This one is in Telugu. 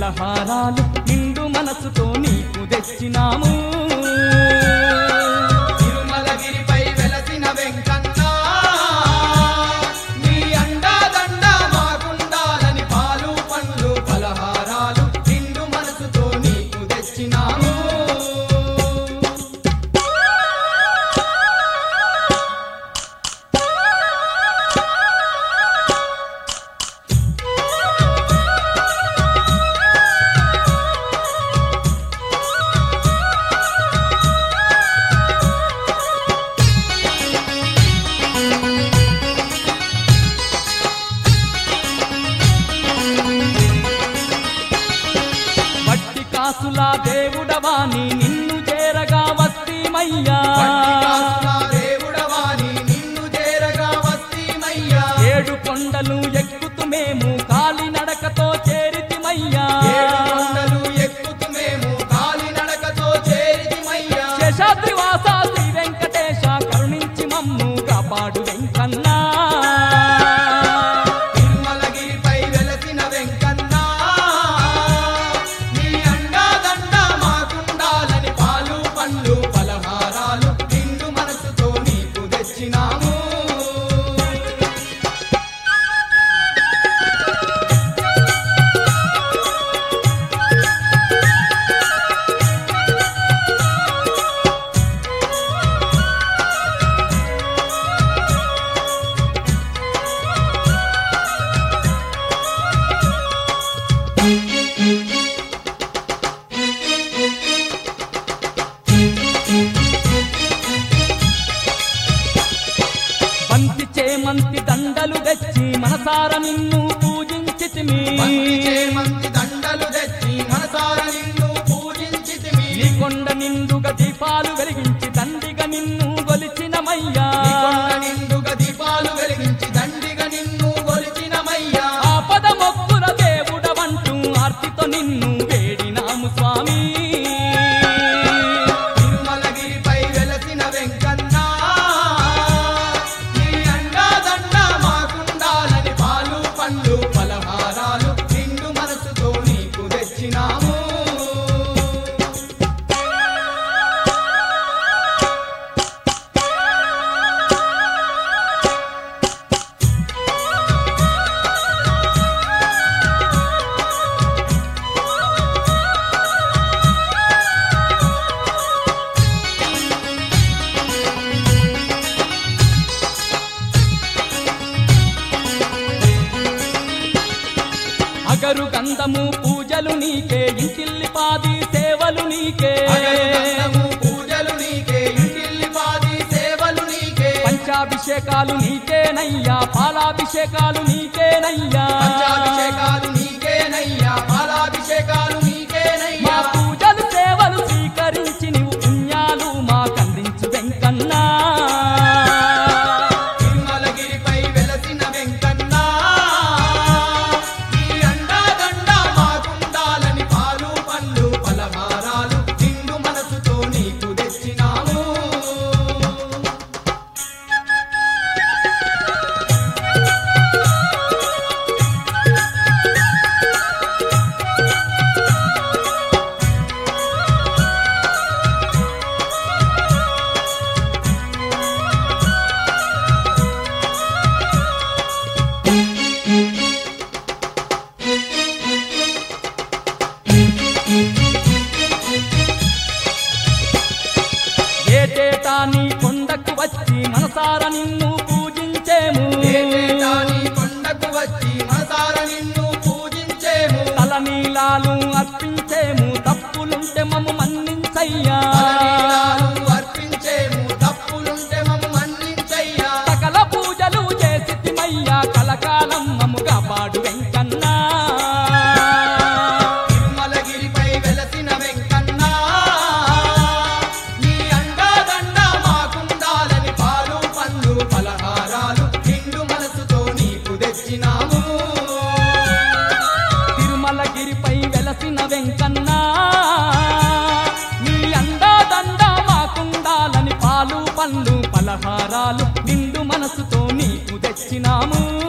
పలహారాలు నిండు మనసుతో నీకు తెచ్చినాము తిరుమలగిరిపై వెలసిన వెంకన్న నీ అండాదండ మాకుండాలని పాలు పండ్లు పలహారాలు నిండు మనసుతో నీకు తెచ్చినాము వట్టి కాసుల దేవుడవాని నిన్ను చేరగా వస్తీమయ్యా వట్టి కాసుల దేవుడవాని నిన్ను చేరగా వస్తీమయ్యా ఏడు కొండలు ఎక్కుతూ మేము కాలినడకతో చేరితిమయ్యా ఏడు కొండలు ఎక్కుతూ మేము కాలినడకతో చేరితిమయ్యా శేషాద్రి వాస శ్రీ వెంకటేశ కరుణించి మమ్ము కాపాడు వెంకన్నా తిరుమలగిరిపై వెలసిన వెంకన్న నీ అండాదండ మాకుండాలని పాలు పండ్లు పలహారాలు నిండు మనసుతో నీకు తెచ్చినాము బంతి చేమంతి దండలు తెచ్చి మనసార నిన్ను పూజించితిమి మంచి చేమంతి దండలు తెచ్చి మనసార నిన్ను పూజించితిమి నీ కొండ నిండుగా దీపాలు వెలిగించి దండిగా నిన్ను గొలిచినమయ్యా నీ కొండ నిండుగా దీపాలు వెలిగించి దండిగా నిన్ను కొలిచినమయ్యా ఆపద మొక్కుల దేవుడవంటూ ఆర్తితో నిన్ను వేడినాము స్వామి తిరుమలగిరిపై వెలసిన వెంకన్న నీ అండాదండ మాకుండాలని పాలు పండ్లు పలహారాలు నిండు మనసుతో నీకు తెచ్చినాము అగరు గంధము పూజలు నీకే ఇంటిల్లి పాది సేవలు నీకే అగరుగంధము పూజలు నీకే ఇంటిల్లిపాది సేవలు నీకే పంచాభిషేకాలు నీకేనయ్యా పాలాభిషేకాలు నీకేనయ్యా పంచాభిషేకాలు నీకేనయ్యా పాలాభిషేకాలు మా నీకేనయ్యా పూజలు సేవలు స్వీకరించి నీవు పుణ్యాలు మాకందించు వెంకన్నా తిరుమలగిరిపై వెలసిన వెంకన్న ఈ అండాదండ మాకుండాలని పాలు పండ్లు పలహారాలు నిండు మనసుతో నీకు తెచ్చినాము ఏటేటా నీ కొండకు వచ్చి మనసార నిన్ను పూజించేము ఏటేటా నీ కొండకు వచ్చి మనసార నిన్ను పూజించేము తలనీలాలు అర్పించేము తప్పులుంటే మమ్ము మన్నించయ్యా తలనీలాలు అర్పించేము తప్పులుంటే మమ్ము మన్నించయ్యా సకల పూజలు చేసిమయ్యా కలకాలం మమ్ముగా పాడు వెంకన్నా తిరుమలగిరిపై వెలసిన వెంకన్న నీ అండాదండ మాకుండాలని పాలు పండ్లు పలహారాలు నిండు మనసుతో నీకు తెచ్చినాము తిరుమలగిరిపై వెలసిన వెంకన్నా నీ అండాదండ మాకుండాలని పాలు పండ్లు పలహారాలు నిండు మనసుతో నీకు తెచ్చినాము